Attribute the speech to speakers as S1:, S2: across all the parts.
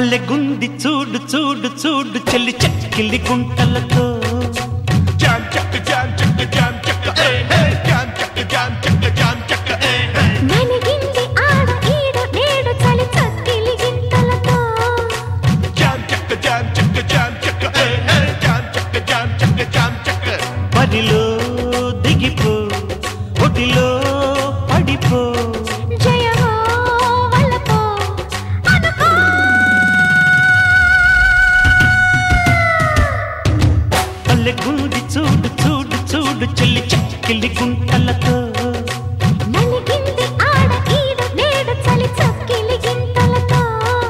S1: భలెగుంది చూడు చూడు చూడు చెల్లి చెక్కిలి గుంటలతో
S2: Jam chaka jam chaka jam chaka hey hey jam chaka jam chaka jam chaka hey hey
S3: నలిగింది ఆడ ఈడు నేడు చలి చక్కిలి గింతలతో
S2: jam chaka jam chaka jam chaka hey hey jam chaka jam chaka jam chaka
S1: బరిలో దిగిపో ఒడిలో పడిపో
S3: జయమో వల్లపో అనుకో
S1: భలెగుంది చూడు చూడు చూడు చెల్లి చెక్కిలి గుంటలతో
S3: నలిగింది ఆడ ఈడు నేడు చలి చక్కిలి గింతలతో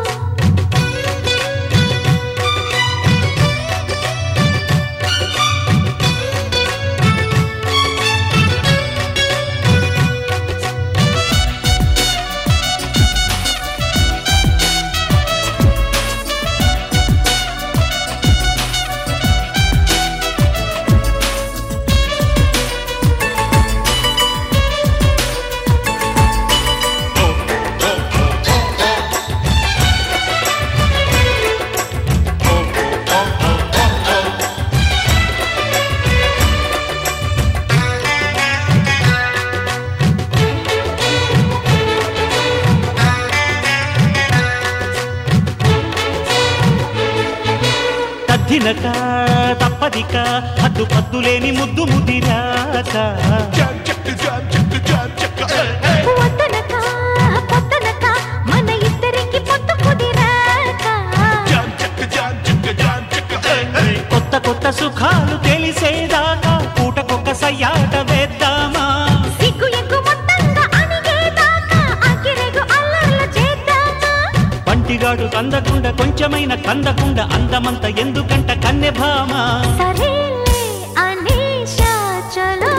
S1: తద్దినక తప్పదిక హద్దు పద్దులేని ముద్దు ముదిరాక
S2: jam chaka jam chaka jam chaka hey hey
S3: వద్దనక పొద్దనక మన ఇద్దరికి పొత్తు కుదిరాక
S2: jam chaka jam chaka jam chaka hey hey
S1: కొత్త కొత్త సుఖాలు తెలిసేదాకా పూటకొక్క సయ్యాట వేద్దామా
S3: సిగ్గు ఎగ్గు మొత్తంగా అణిగేదాకా అకిరెగు అల్లర్లు చేద్దామా
S1: పంటిగాడు కందకుండా కొంచెమైన కందకుండా అందమంత ఎందుకంట కన్నె భామ
S3: సరేలే అనేషా చలో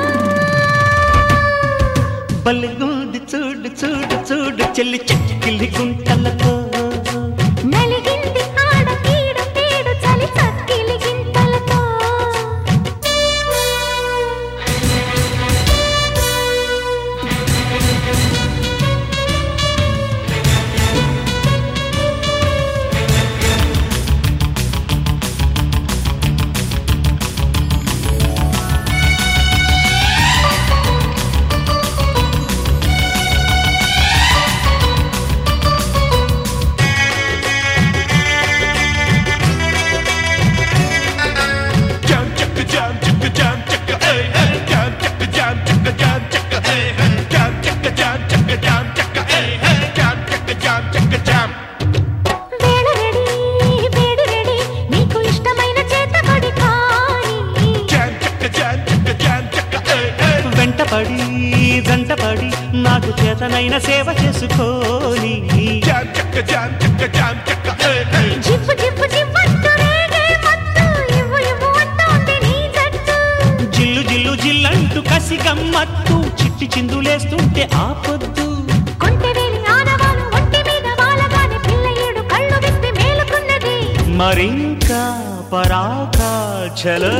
S1: బల్లెగూడి చూడు చూడు చూడు చెల్లి చెక్కిలి గుంటలతో
S3: నలిగింది ఆడ కీడు తీడు చలి చక్కిలి గింతలతో
S2: jam chaka jam chaka jam chaka hey hey jam chaka jam chaka jam chaka hey hey jam chaka jam chaka jam chaka hey hey jam chaka jam chaka jam
S3: వేళ రెడీ వేడి రెడీ నీకు ఇష్టమైన చేతబడి కానీ
S2: jam chaka jam chaka jam chaka hey hey
S1: వెంటపడి జంటపడి నాకు చేతనైన సేవ చేసుకోని
S2: jam chaka jam chaka jam chaka hey hey
S3: జివ్వు జివ్వు జివ్వంటూ రేగే మత్తు ఇవ్వు ఇవ్వు అంటోంది నీ జట్టు
S1: జిల్లు జిల్లు జిల్లంటూ కసి గమ్మత్తు చిట్టి చిందులేస్తుంటే ఆపొద్దు
S3: కొంటెవేలి ఆనవాలు ఒంటి మీద వాలగానే పిల్ల ఏడు కళ్ళు విప్పి మేలుకున్నది
S1: మరింకా పరాకా చలో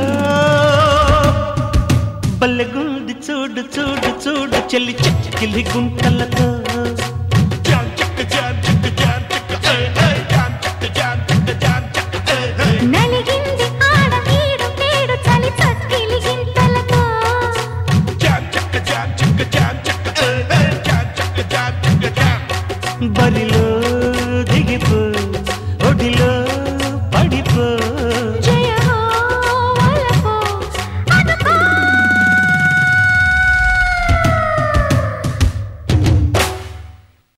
S1: బల్లెగుండి చూడు చూడు చూడు చెల్లి చెక్కిలి గుంటలతో